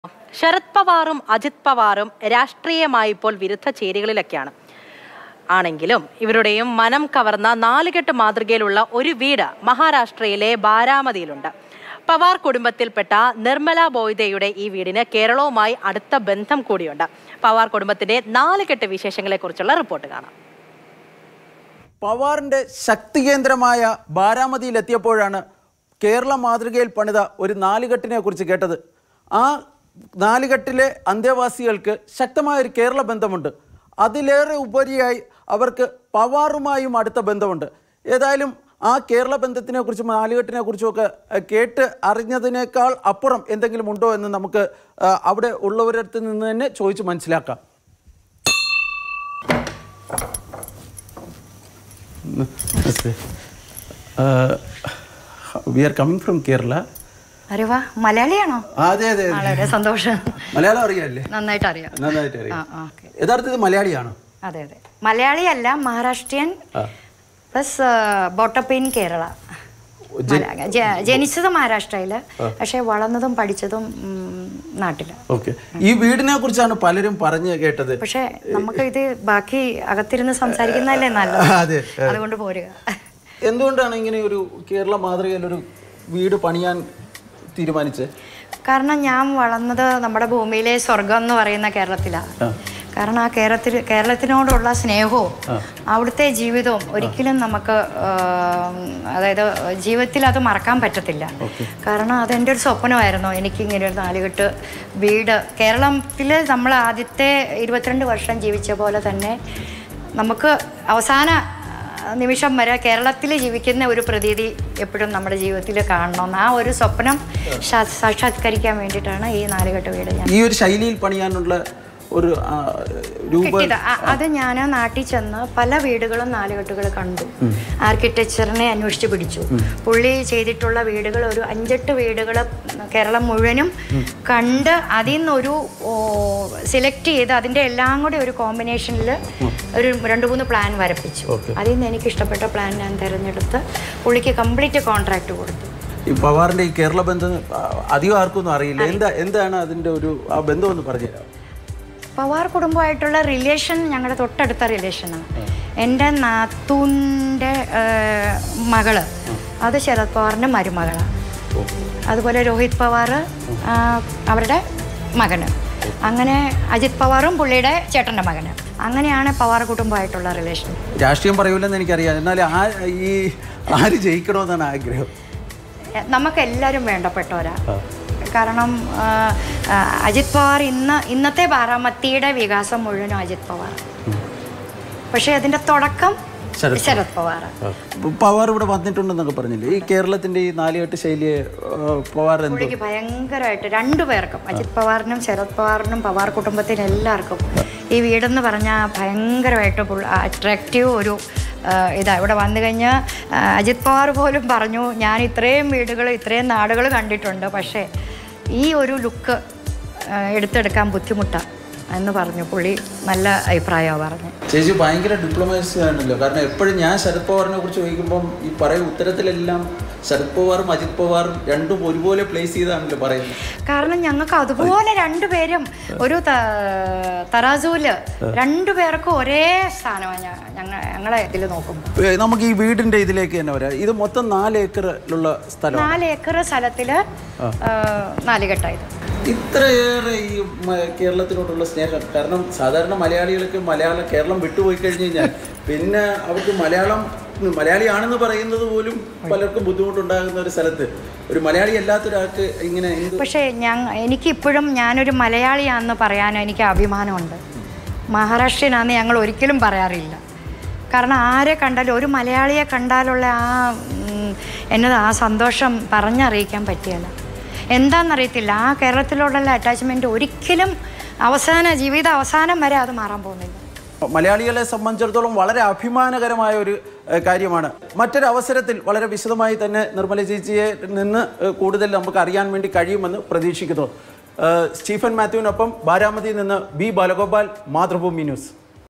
ശരത് പവാറും അജിത് പവാറും രാഷ്ട്രീയമായി ഇപ്പോൾ വിരുദ്ധ ചേരികളിലൊക്കെയാണ് ആണെങ്കിലും ഇവരുടെയും മനം കവർന്ന നാലുകെട്ട് മാതൃകയിലുള്ള ഒരു വീട് മഹാരാഷ്ട്രയിലെ ബാരാമതിയിലുണ്ട് പവാർ കുടുംബത്തിൽപ്പെട്ട നിർമ്മല ബോയ്ദയുടെ ഈ വീടിന് കേരളവുമായി അടുത്ത ബന്ധം കൂടിയുണ്ട് പവാർ കുടുംബത്തിന്റെ നാലുകെട്ട് വിശേഷങ്ങളെക്കുറിച്ചുള്ള റിപ്പോർട്ട് കാണാം പവാറിൻ്റെ ശക്തി കേന്ദ്രമായ ബാരാമതിയിലെത്തിയപ്പോഴാണ് കേരള മാതൃകയിൽ പണിത ഒരു നാലുകെട്ടിനെ കുറിച്ച് കേട്ടത് ആ നാലുകെട്ടിലെ അന്തേവാസികൾക്ക് ശക്തമായ ഒരു കേരള ബന്ധമുണ്ട് അതിലേറെ ഉപരിയായി അവർക്ക് പവാറുമായും അടുത്ത ബന്ധമുണ്ട് ഏതായാലും ആ കേരള ബന്ധത്തിനെ കുറിച്ചും നാലുകെട്ടിനെ കുറിച്ചുമൊക്കെ അഹ്, കേട്ട് അറിഞ്ഞതിനേക്കാൾ അപ്പുറം എന്തെങ്കിലും ഉണ്ടോ എന്ന് നമുക്ക് അഹ്, അവിടെ ഉള്ളവരടുത്ത് നിന്ന് തന്നെ ചോദിച്ച് മനസ്സിലാക്കാം we are coming from Kerala അരെ വാ മലയാളിയാണോ അതെ അതെ അതെ. വളരെ സന്തോഷം മലയാളം അറിയാല്ലേ നന്നായിട്ട് അറിയാം നന്നായിട്ട് ആ അറിയാം ആ ഓക്കെ യഥാർത്ഥത്തിൽ മലയാളിയാണോ അതെ അതെ മലയാളിയല്ല മഹാരാഷ്ട്രീയൻ ആ. പ്ലസ് ബോട്ടപ്പ് ഇൻ കേരള മല- ജ- ജനിച്ചത് മഹാരാഷ്ട്രയില് പക്ഷെ വളർന്നതും പഠിച്ചതും ഉം, നാട്ടില് ഓക്കെ ഈ വീടിനെ കുറിച്ചാണ് പലരും പറഞ്ഞു കേട്ടത് പക്ഷെ നമുക്ക് ഇത് ബാക്കി അകത്തിരുന്ന് സംസാരിക്കുന്നതല്ലേ നല്ലത് അതെ അതുകൊണ്ട് പോരുക എന്തുകൊണ്ടാണ് ഇങ്ങനെ ഒരു കേരള മാതൃകയിൽ ഒരു വീട് പണിയാൻ തീരുമാനിച്ചത് കാരണം ഞാൻ വളർന്നത് നമ്മുടെ ഭൂമിയിലെ സ്വർഗം എന്ന് പറയുന്ന കേരളത്തിലാണ് കാരണം ആ കേരളത്തിൽ കേരളത്തിനോടുള്ള സ്നേഹവും അവിടുത്തെ ജീവിതവും ഒരിക്കലും നമുക്ക് ആ, അതായത് ജീവിതത്തിൽ അത് മറക്കാൻ പറ്റത്തില്ല കാരണം അതെൻ്റെ ഒരു സ്വപ്നമായിരുന്നു എനിക്കിങ്ങനെ ഒരു നാലുകെട്ട് വീട് കേരളത്തിൽ നമ്മൾ ആദ്യത്തെ ഇരുപത്തിരണ്ട് വർഷം ജീവിച്ച പോലെ തന്നെ നമുക്ക് അവസാന നിമിഷം വരെ കേരളത്തിൽ ജീവിക്കുന്ന ഒരു പ്രതീതി എപ്പോഴും നമ്മുടെ ജീവിതത്തിൽ കാണണം ആ ഒരു സ്വപ്നം സാ- സാക്ഷാത്കരിക്കാൻ വേണ്ടിയിട്ടാണ് ഈ നാലുകെട്ട് വീട് ഞാൻ ഈ ഒരു ശൈലിയിൽ പണിയാനുള്ള ഒരു ആ, രൂപ കിട്ടിയത് അ- അത് ഞാൻ നാട്ടിൽ ചെന്ന് പല വീടുകളും നാലുകെട്ടുകൾ കണ്ടു ആർക്കിടെക്ചറിനെ അന്വേഷിച്ച് പിടിച്ചു പുള്ളി ചെയ്തിട്ടുള്ള വീടുകൾ ഒരു അഞ്ചെട്ട് വീടുകൾ കേരളം മുഴുവനും കണ്ട് അതിൽ നിന്നൊരു സെലക്ട് ചെയ്ത് അതിൻ്റെ എല്ലാം കൂടി ഒരു കോമ്പിനേഷനിൽ ഒരു രണ്ട് മൂന്ന് പ്ലാൻ വരപ്പിച്ചു അതിൽ നിന്ന് എനിക്ക് ഇഷ്ടപ്പെട്ട പ്ലാൻ ഞാൻ തിരഞ്ഞെടുത്ത് പുള്ളിക്ക് കംപ്ലീറ്റ് കോൺട്രാക്ട് കൊടുത്തു ഈ പവാറിന്റെ ഈ കേരള ബന്ധം ആ, അധികം ആർക്കൊന്നും അറിയില്ല എന്താ എന്താണ് അതിന്റെ ഒരു ആ ബന്ധം ഒന്ന് പറഞ്ഞുതരാം പവാർ കുടുംബമായിട്ടുള്ള റിലേഷൻ ഞങ്ങളുടെ തൊട്ടടുത്ത റിലേഷനാണ് എൻ്റെ നാത്തൂൻ്റെ മകള് അത് ശരത് പവാറിൻ്റെ മരുമകളാണ് അതുപോലെ രോഹിത് പവാർ ആ, അവരുടെ മകന് അങ്ങനെ അജിത് പവാറും പുള്ളിയുടെ ചേട്ടൻ്റെ മകന് അങ്ങനെയാണ് പവാർ കുടുംബമായിട്ടുള്ള റിലേഷൻ രാഷ്ട്രീയം പറയൂലെന്ന് എനിക്കറിയാം എന്നാൽ ആ ഈ ആര് ജയിക്കണമെന്നാണ് ആഗ്രഹം നമുക്കെല്ലാവരും വേണ്ടപ്പെട്ടവരാ കാരണം ആ, ആ, അജിത് പവാർ ഇന്ന് ഇന്നത്തെ ബാരാമത്തിയുടെ വികാസം മുഴുവനും അജിത് പവാർ പക്ഷേ അതിൻ്റെ തുടക്കം ശരത് ശരത് പവാർ പവാർ ഇവിടെ വന്നിട്ടുണ്ടെന്നൊക്കെ പറഞ്ഞില്ലേ ഈ കേരളത്തിന്റെ ഈ നാലുകെട്ട് ശൈലിയെ ആ, പവാർ എന്ത് പുള്ളിക്ക് ഭയങ്കരമായിട്ട് രണ്ടു പേർക്കും അജിത് പവാറിനും ശരത് പവാറിനും പവാർ കുടുംബത്തിന് എല്ലാവർക്കും ഈ വീടെന്ന് പറഞ്ഞാൽ ഭയങ്കരമായിട്ട് അട്രാക്റ്റീവ് ഒരു ആ, ഇതാ ഇവിടെ വന്നു കഴിഞ്ഞാൽ ആ, അജിത് പവാർ പോലും പറഞ്ഞു ഞാൻ ഇത്രയും വീടുകൾ ഇത്രയും നാടുകൾ കണ്ടിട്ടുണ്ട് പക്ഷേ ഈ ഒരു ലുക്ക് എടുത്തെടുക്കാൻ ബുദ്ധിമുട്ടാണ് എന്ന് പറഞ്ഞു പുള്ളി നല്ല അഭിപ്രായമാണ് പറഞ്ഞു ചേച്ചി ഭയങ്കര ഡിപ്ലോമസി ആണല്ലോ കാരണം എപ്പോഴും ഞാൻ ശരത് പവാറിനെ കുറിച്ച് ചോദിക്കുമ്പം ഈ പറയും ഉത്തരത്തിലെല്ലാം ശരത് പവാറും അജിത് പവാറും രണ്ടും ഒരുപോലെ പ്ലേസ് ചെയ്താണല്ലോ പറയുന്നത് കാരണം ഞങ്ങൾക്ക് അതുപോലെ രണ്ടുപേരും ഒരു ത- തറാസൂല് രണ്ടുപേർക്കും ഒരേ സ്ഥാനമാണ് ഞങ്ങൾ ഞങ്ങളെ ഇതിൽ നോക്കുമ്പോൾ ഏ, നമുക്ക് ഈ വീടിന്റെ ഇതിലേക്ക് തന്നെ വരാം ഇത് മൊത്തം നാല് ഏക്കറിലുള്ള സ്ഥലം നാല് ഏക്കർ സ്ഥലത്തില് നാലുകെട്ടായത് ഇത്രയേറെ ഈ മ- കേരളത്തിനോടുള്ള സ്നേഹം കാരണം സാധാരണ മലയാളികൾക്ക് മലയാളം കേരളം വിട്ടുപോയി കഴിഞ്ഞു കഴിഞ്ഞാൽ പിന്നെ അവർക്ക് മലയാളം മലയാളിയാണെന്ന് പറയുന്നത് പോലും പലർക്കും ബുദ്ധിമുട്ടുണ്ടാകുന്ന ഒരു സ്ഥലത്ത് ഒരു മലയാളി അല്ലാത്ത ഒരാൾക്ക് ഇങ്ങനെ എന്ത് പക്ഷേ ഞാൻ എനിക്കിപ്പോഴും ഞാനൊരു മലയാളിയാണെന്ന് പറയാൻ എനിക്ക് അഭിമാനമുണ്ട് മഹാരാഷ്ട്രീയനാണെന്ന് ഞങ്ങൾ ഒരിക്കലും പറയാറില്ല കാരണം ആരെ കണ്ടാലും ഒരു മലയാളിയെ കണ്ടാലുള്ള ആ ഉം, എന്നത് ആ സന്തോഷം പറഞ്ഞറിയിക്കാൻ പറ്റിയല്ല എന്താണെന്നറിയത്തില്ല ആ കേരളത്തിലോടുള്ള അറ്റാച്ച്മെൻറ്റ് ഒരിക്കലും അവസാന ജീവിത അവസാനം വരെ അത് മാറാൻ പോകുന്നില്ല മലയാളികളെ സംബന്ധിച്ചിടത്തോളം വളരെ അഭിമാനകരമായ ഒരു ഏഹ്, കാര്യമാണ് മറ്റൊരു അവസരത്തിൽ വളരെ വിശദമായി തന്നെ നിർമ്മല ചേച്ചിയെ നിന്ന് ഏഹ്, കൂടുതൽ നമുക്ക് അറിയാൻ വേണ്ടി കഴിയുമെന്ന് പ്രതീക്ഷിക്കുന്നു ഏഹ്, സ്റ്റീഫൻ മാത്യുവിനൊപ്പം ബാരാമതിയിൽ നിന്ന് ബി ബാലഗോപാൽ മാതൃഭൂമി ന്യൂസ്